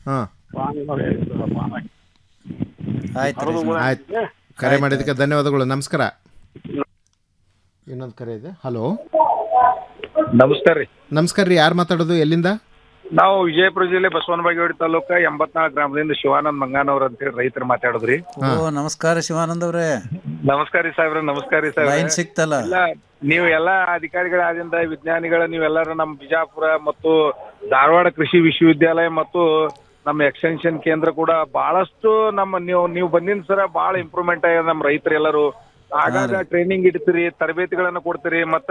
ಹಾಂ ಆಯ್ತು ರೀ. ಆಯ್ತು ಕರೆ ಮಾಡಿದ್ದಕ್ಕೆ ಧನ್ಯವಾದಗಳು ನಮಸ್ಕಾರ ಇನ್ನೊಂದು ಕರೆ ಇದೆ ಹಲೋ ನಮಸ್ಕಾರ ರೀ ನಮಸ್ಕಾರ ರೀ ಯಾರು ಮಾತಾಡೋದು ಎಲ್ಲಿಂದ ನಾವು ವಿಜಯಪುರ ಜಿಲ್ಲೆ ಬಸವನ ಬಾಗೇವಾಡಿ ತಾಲೂಕ ಎಂಬತ್ನಾಲ್ಕು ಗ್ರಾಮದಿಂದ ಶಿವಾನಂದ್ ಮಂಗಾನವ್ರ ಅಂತ ಹೇಳಿ ರೈತರು ಮಾತಾಡೋದ್ರಿ ಓ ನಮಸ್ಕಾರ ಶಿವಾನಂದ್ ಅವ್ರೆ ನಮಸ್ಕಾರ ರೀ ಸಾಹೇಬ್ರ ನಮಸ್ಕಾರ ರೀ ಸಾಹೇಬ್ರ ಲೈನ್ ಸಿಕ್ತಲ್ಲ ಇಲ್ಲ ನೀವು ಎಲ್ಲಾ ಅಧಿಕಾರಿಗಳಾದ್ರಿಂದ ವಿಜ್ಞಾನಿಗಳ ನೀವೆಲ್ಲರೂ ನಮ್ಮ ಬಿಜಾಪುರ ಮತ್ತು ಧಾರವಾಡ ಕೃಷಿ ವಿಶ್ವವಿದ್ಯಾಲಯ ಮತ್ತು ನಮ್ಮ ಎಕ್ಸ್ಟೆನ್ಷನ್ ಕೇಂದ್ರ ಕೂಡ ಬಹಳಷ್ಟು ನಮ್ಮ ನೀವು ನೀವು ಬಂದಿನ ಸರ ಬಹಳ ಇಂಪ್ರೂವ್ಮೆಂಟ್ ಆಗ್ಯದ ನಮ್ಮ ರೈತರೆಲ್ಲರೂ ಆಗಾಗ ಟ್ರೈನಿಂಗ್ ಇಡ್ತೀರಿ ತರಬೇತಿಗಳನ್ನ ಕೊಡ್ತೀರಿ ಮತ್ತ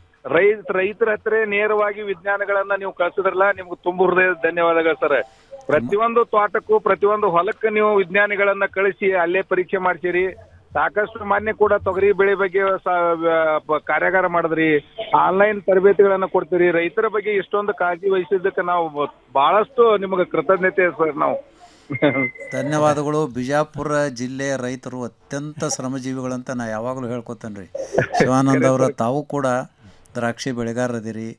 ರೈತ ರೈತರ ಹತ್ರ ನೇರವಾಗಿ ವಿಜ್ಞಾನಗಳನ್ನ ನೀವು ಕಳ್ಸಿದ್ರಲ್ಲ ನಿಮ್ಗೆ ತುಂಬ ಹೃದಯ ಧನ್ಯವಾದಗಳು ಸರ್ ಪ್ರತಿಯೊಂದು ತೋಟಕ್ಕೂ ಪ್ರತಿಯೊಂದು ಹೊಲಕ್ಕೆ ನೀವು ವಿಜ್ಞಾನಿಗಳನ್ನ ಕಳಿಸಿ ಅಲ್ಲೇ ಪರೀಕ್ಷೆ ಮಾಡ್ಸಿರಿ ಸಾಕಷ್ಟು ಮಾನ್ಯ ಕೂಡ ತೊಗರಿ ಬೆಳೆ ಬಗ್ಗೆ ಸ- ವ- ಕಾರ್ಯಾಗಾರ ಮಾಡಿದ್ರಿ ಆನ್ಲೈನ್ ತರಬೇತಿಗಳನ್ನ ಕೊಡ್ತೀರಿ ರೈತರ ಬಗ್ಗೆ ಇಷ್ಟೊಂದು ಕಾಳಜಿ ವಹಿಸಿದ್ದಕ್ಕೆ ನಾವು ಬಹಳಷ್ಟು ನಿಮಗೆ ಕೃತಜ್ಞತೆ ಸರ್ ನಾವು ಧನ್ಯವಾದಗಳು ಬಿಜಾಪುರ ಜಿಲ್ಲೆಯ ರೈತರು ಅತ್ಯಂತ ಶ್ರಮಜೀವಿಗಳಂತ ನಾ ಯಾವಾಗಲೂ ಹೇಳ್ಕೊತೇನೆ ರೀ ಶಿವಾನಂದ ಅವರ ತಾವು ಕೂಡ ದ್ರಾಕ್ಷಿ ಬೆಳೆಗಾರದಿರಿ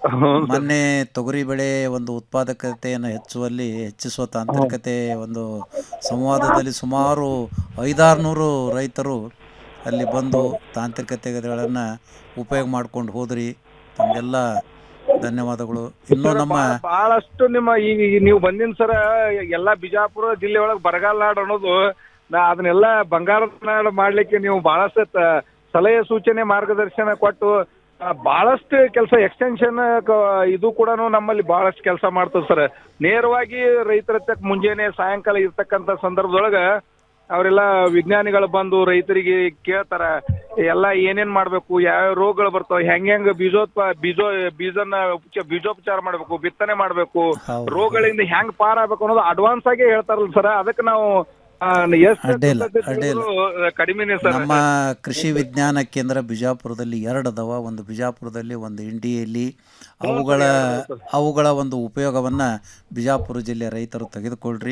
ಮೊನ್ನೆ ತೊಗರಿ ಬೆಳೆ ಒಂದು ಉತ್ಪಾದಕತೆಯನ್ನು ಹೆಚ್ಚುವಲ್ಲಿ ಹೆಚ್ಚಿಸುವ ತಾಂತ್ರಿಕತೆ ಒಂದು ಸಂವಾದದಲ್ಲಿ ಸುಮಾರು ಐದಾರುನೂರು ರೈತರು ಅಲ್ಲಿ ಬಂದು ತಾಂತ್ರಿಕತೆಗಳನ್ನು ಉಪಯೋಗ ಮಾಡ್ಕೊಂಡು ಹೋದ್ರಿ ತಮಗೆಲ್ಲ ಧನ್ಯವಾದಗಳು ಇನ್ನು ನಮ್ಮ ಬಹಳಷ್ಟು ನಿಮ್ಮ ಈಗ ಈಗ ನೀವು ಬಂದಿನ ಸರ ಎಲ್ಲಾ ಬಿಜಾಪುರ ಜಿಲ್ಲೆ ಒಳಗೆ ಬರಗಾಲ ನಾಡು ಅನ್ನೋದು ನಾ ಅದನ್ನೆಲ್ಲ ಬಂಗಾರದ ನಾಡು ಮಾಡ್ಲಿಕ್ಕೆ ನೀವು ಬಹಳಷ್ಟು ತ- ಸಲಹೆ ಸೂಚನೆ ಮಾರ್ಗದರ್ಶನ ಕೊಟ್ಟು ಆ, ಬಹಳಷ್ಟು ಕೆಲಸ ಎಕ್ಸ್ಟೆನ್ಷನ್ ಇದು ಕೂಡ ನಮ್ಮಲ್ಲಿ ಬಹಳಷ್ಟು ಕೆಲಸ ಮಾಡ್ತದೆ ಸರ್ ನೇರವಾಗಿ ರೈತರ ಹತ್ರಕ್ ಮುಂಜಾನೆ ಸಾಯಂಕಾಲ ಇರ್ತಕ್ಕಂಥ ಸಂದರ್ಭದೊಳಗ ಅವರೆಲ್ಲ ವಿಜ್ಞಾನಿಗಳು ಬಂದು ರೈತರಿಗೆ ಕೇಳ್ತಾರ ಎಲ್ಲ ಏನೇನ್ ಮಾಡ್ಬೇಕು ಯಾವ ರೋಗಗಳು ಬರ್ತಾವ ಹೆಂಗ್ ಹೆಂಗ್ ಬೀಜೋತ್ಪ ಬೀಜೋ ಬೀಜನ ಉಪಚ- ಬೀಜೋಪಚಾರ ಮಾಡ್ಬೇಕು ಬಿತ್ತನೆ ಮಾಡ್ಬೇಕು ರೋಗಗಳಿಂದ ಹೆಂಗ್ ಪಾರಾಗಬೇಕು ಅನ್ನೋದು ಅಡ್ವಾನ್ಸ್ ಆಗಿ ಹೇಳ್ತಾರಲ್ಲ ಸರ್ ಅದಕ್ಕೆ ನಾವು ಆ, ಎಷ್ಟು ಅಡ್ಡಿಲ್ಲ, ಪದ್ಧತಿ ಅಡ್ಡಿಲ್ಲ. ಇದ್ರೂ ಕಡಿಮೆನೆ ಸರ್ ನಮ್ಮ ಕೃಷಿ ವಿಜ್ಞಾನ ಕೇಂದ್ರ ಬಿಜಾಪುರದಲ್ಲಿ ಎರಡು ಅದಾವ ಒಂದು ಬಿಜಾಪುರದಲ್ಲಿ ಒಂದು ಇಂಡಿಯಲ್ಲಿ ಅವುಗಳ ಅವುಗಳ ಒಂದು ಉಪಯೋಗವನ್ನ ಬಿಜಾಪುರ ಜಿಲ್ಲೆಯ ರೈತರು ತೆಗೆದುಕೊಳ್ಳ್ರಿ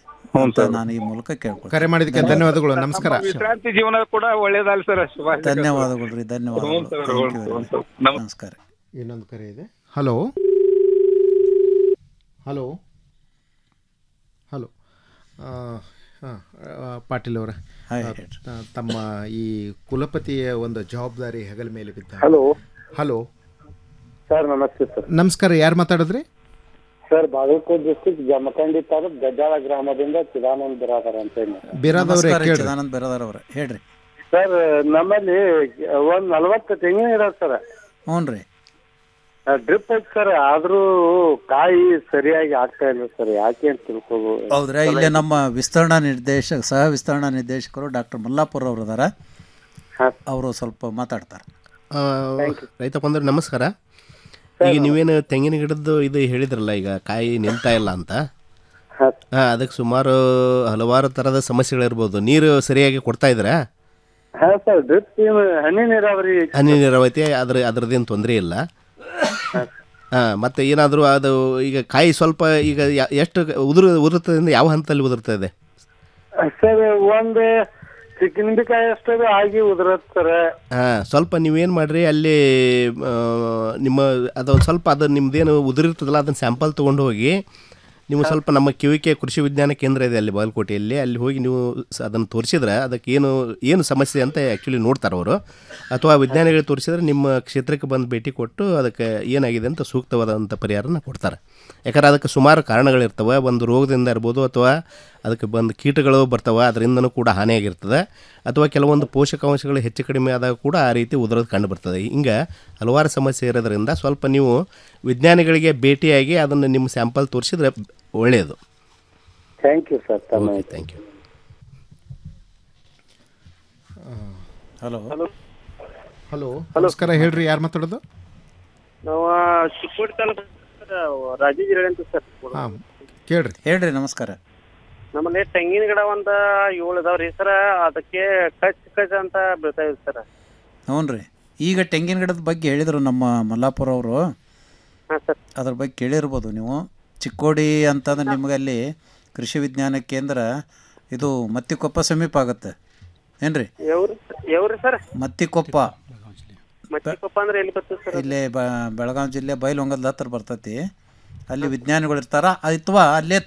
ಅಂತ ನಾನು ಈ ಮೂಲಕ ಕೇಳ್ಕೊಳ್ತೀನಿ ಕರೆ ಮಾಡಿದ್ದಕ್ಕೆ ಧನ್ಯವಾದಗಳು ನಮಸ್ಕಾರ ವಿಶ್ರಾಂತಿ ಜೀವನ ಕೂಡ ಒಳ್ಳೇದಲ್ಲ ಸರ್ ಶುಭಾಶಯ ಧನ್ಯವಾದಗಳು ರೀ ಧನ್ಯವಾದಗಳು ಹ್ಞೂ ಸರ್, Thank you ಹ್ಞೂ very much. ಸರ್. ನಮಸ್ಕಾರ ಇನ್ನೊಂದು ಕರೆ ಇದೆ ಹಲೋ ಹಲೋ ಹಲೋ ಹಾಂ ಪಾಟೀಲ್ ಅವರ ಹಾಯ್, ತಮ್ಮ ಈ ಕುಲಪತಿಯ ಒಂದು ಜವಾಬ್ದಾರಿ ಹೆಗಲ ಮೇಲೆ ಬಿದ್ದ ಹಲೋ ಹಲೋ ಸರ್ ನಮಸ್ತೆ ಸರ್ ನಮಸ್ಕಾರ ಯಾರು ಮಾತಾಡಿದ್ರಿ ಸರ್ ಬಾಗಲಕೋಟೆ ಡಿಸ್ಟಿಕ್ ಜಮಖಂಡಿ ತಾಲೂಕ್ ಗಜ್ಜಾಳ ಗ್ರಾಮದಿಂದ ಚಿದಾನಂದ್ ಬಿರಾದರ್ ಅಂತ ಹೇಳಿ ಬಿರಾದವ್ರೆ ನಮಸ್ಕಾರ ಕೇಳ್ರಿ ಚಿದಾನಂದ್ ಬೆರದಾರ್ ಅವ್ರೆ ಹೇಳ್ರಿ ಸರ್ ನಮ್ಮಲ್ಲಿ ಒಂದ್ ನಲ್ವತ್ತು ತೆಂಗಿನ ಗಿಡ ಸರ್ ಹ್ಞೂ ರೀ ಡ್ರಿಪ್ ಐತಿ ಸರ್ ಆದ್ರೂ ಕಾಯಿ ಸರಿಯಾಗಿ ಆಗ್ತಾ ಇಲ್ಲ ಸರ್ ಯಾಕೆ ಅಂತ ತಿಳ್ಕೋಬಹುದು ಹೌದ್ರಾ ಇಲ್ಲೇ ನಮ್ಮ ವಿಸ್ತರಣಾ ನಿರ್ದೇಶಕ ಸಹ ವಿಸ್ತರಣಾ ನಿರ್ದೇಶಕರು ಡಾಕ್ಟರ್ ಮಲ್ಲಾಪುರ ಅವರು ಅದಾರ ಅವರು ಸ್ವಲ್ಪ ಮಾತಾಡ್ತಾರೆ ಆ, ರೈತ ಬಂದ್ರೆ ನಮಸ್ಕಾರ ಈಗ ನೀವೇನು ತೆಂಗಿನ ಗಿಡದ್ದು ಇದು ಹೇಳಿದ್ರಲ್ಲ ಈಗ ಕಾಯಿ ನಿಲ್ತಾ ಇಲ್ಲ ಅಂತ ಹಾಂ ಅದಕ್ಕೆ ಸುಮಾರು ಹಲವಾರು ಥರದ ಸಮಸ್ಯೆಗಳಿರ್ಬೋದು ನೀರು ಸರಿಯಾಗಿ ಕೊಡ್ತಾ ಇದ್ದೀರಾ ಹಾ ಸರ್ ಡ್ರಿಪ್ ಹನಿ ನೀರಾವರಿ ಹನಿ ನೀರಾವತಿ ಅದ್ರ ಅದ್ರದ್ದೇನು ತೊಂದರೆ ಇಲ್ಲ ಹಾಂ ಮತ್ತು ಏನಾದರೂ ಅದು ಈಗ ಕಾಯಿ ಸ್ವಲ್ಪ ಈಗ ಯಾ- ಎಷ್ಟು ಉದುರು ಉದುರ್ತದಿಂದ ಯಾವ ಹಂತದಲ್ಲಿ ಉದುರ್ತಾ ಇದೆ ಸರ್ ಒಂದ್ ಚಿಕ್ಕನಿಂಬಿಕಾಯಿ ಅಷ್ಟು ಆಗಿ ಉದುರತ್ ಸರ್ ಹಾಂ ಸ್ವಲ್ಪ ನೀವೇನು ಮಾಡಿರಿ ಅಲ್ಲಿ ಆ, ನಿಮ್ಮ ಅದೊಂದು ಸ್ವಲ್ಪ ಅದು ನಿಮ್ದೇನು ಉದುರಿರ್ತದಲ್ಲ ಅದನ್ನು ಸ್ಯಾಂಪಲ್ ತೊಗೊಂಡು ಹೋಗಿ ನೀವು ಸ್ವಲ್ಪ ನಮ್ಮ ಕಿವಿಕೆ ಕೃಷಿ ವಿಜ್ಞಾನ ಕೇಂದ್ರ ಇದೆ ಅಲ್ಲಿ ಬಾಗಲಕೋಟೆಯಲ್ಲಿ ಅಲ್ಲಿ ಹೋಗಿ ನೀವು ಸ- ಅದನ್ನು ತೋರಿಸಿದ್ರೆ ಅದಕ್ಕೆ ಏನು ಏನು ಸಮಸ್ಯೆ ಅಂತ ಆ್ಯಕ್ಚುಲಿ ನೋಡ್ತಾರೆ ಅವರು ಅಥವಾ ವಿಜ್ಞಾನಿಗಳಿಗೆ ತೋರಿಸಿದ್ರೆ ನಿಮ್ಮ ಕ್ಷೇತ್ರಕ್ಕೆ ಬಂದು ಭೇಟಿ ಕೊಟ್ಟು ಅದಕ್ಕೆ ಏನಾಗಿದೆ ಅಂತ ಸೂಕ್ತವಾದಂಥ ಪರಿಹಾರನ ಕೊಡ್ತಾರೆ ಯಾಕಂದ್ರೆ ಅದಕ್ಕೆ ಸುಮಾರು ಕಾರಣಗಳಿರ್ತವೆ ಒಂದು ರೋಗದಿಂದ ಇರ್ಬೋದು ಅಥವಾ ಅದಕ್ಕೆ ಬಂದು ಕೀಟಗಳು ಬರ್ತವೆ ಅದರಿಂದನೂ ಕೂಡ ಹಾನಿಯಾಗಿರ್ತದೆ ಅಥವಾ ಕೆಲವೊಂದು ಪೋಷಕಾಂಶಗಳು ಹೆಚ್ಚು ಕಡಿಮೆ ಆದಾಗ ಕೂಡ ಆ ರೀತಿ ಉದುರೋದು ಕಂಡು ಬರ್ತದೆ ಹಿಂಗೆ ಹಲವಾರು ಸಮಸ್ಯೆ ಇರೋದ್ರಿಂದ ಸ್ವಲ್ಪ ನೀವು ವಿಜ್ಞಾನಿಗಳಿಗೆ ಭೇಟಿಯಾಗಿ ಅದನ್ನು ನಿಮ್ಮ ಸ್ಯಾಂಪಲ್ ತೋರಿಸಿದ್ರೆ ಒಳ್ಳೆಯದು ಥ್ಯಾಂಕ್ ಯು ಸರ್ ತಮ್ಮ okay thank you hello hello ನಮಸ್ಕಾರ ಹೇಳ್ರಿ ಯಾರು ಮಾತಾಡೋದು ನಾವು ಚಿಕ್ಕೋಡಿ ತಾಲೂಕು ರಾಜೀವ್ ಜಿಲ್ಲೆ ಅಂತ ಸರ್ ಹಾಂ ಕೇಳ್ರಿ ಹೇಳ್ರಿ ನಮಸ್ಕಾರ ನಮ್ಮಲ್ಲಿ ತೆಂಗಿನ ಗಿಡ ಒಂದ ಏಳು ಇದಾವ್ರಿ ಸರ್ ಅದಕ್ಕೆ ಕಚ್ ಕಚ್ ಅಂತ ಬೀಳ್ತಾ ಇದೆ ಸರ್ ಹ್ಞೂ ರೀ ಈಗ ತೆಂಗಿನ ಗಿಡದ ಬಗ್ಗೆ ಹೇಳಿದರು ನಮ್ಮ ಮಲ್ಲಾಪುರ ಅವರು ಅದ್ರ ಬಗ್ಗೆ ಕೇಳಿರ್ಬೋದು ನೀವು ಚಿಕ್ಕೋಡಿ ಅಂತಂದ್ರೆ ನಿಮಗೆ ಅಲ್ಲಿ ಕೃಷಿ ವಿಜ್ಞಾನ ಕೇಂದ್ರ ಇದು ಮತ್ತಿಕೊಪ್ಪ ಸಮೀಪ ಆಗುತ್ತೆ ಏನ್ರಿ ಎವ್ರಿ ಎವ್ರಿ ಸರ್ ಮತ್ತಿಕೊಪ್ಪ ಮತ್ತಿಕೊಪ್ಪ ಅಂದ್ರೆ ಎಲ್ಲಿ ಬರ್ತದೆ ಸರ್ ಇಲ್ಲೇ ಬ ಬೆಳಗಾವಿ ಜಿಲ್ಲೆ ಬೈಲಹೊಂಗದ ಹತ್ರ ಬರ್ತೈತಿ ಅಲ್ಲಿ ವಿಜ್ಞಾನಿಗಳು ಇರ್ತಾರ ಅಥವಾ ಅಲ್ಲೇ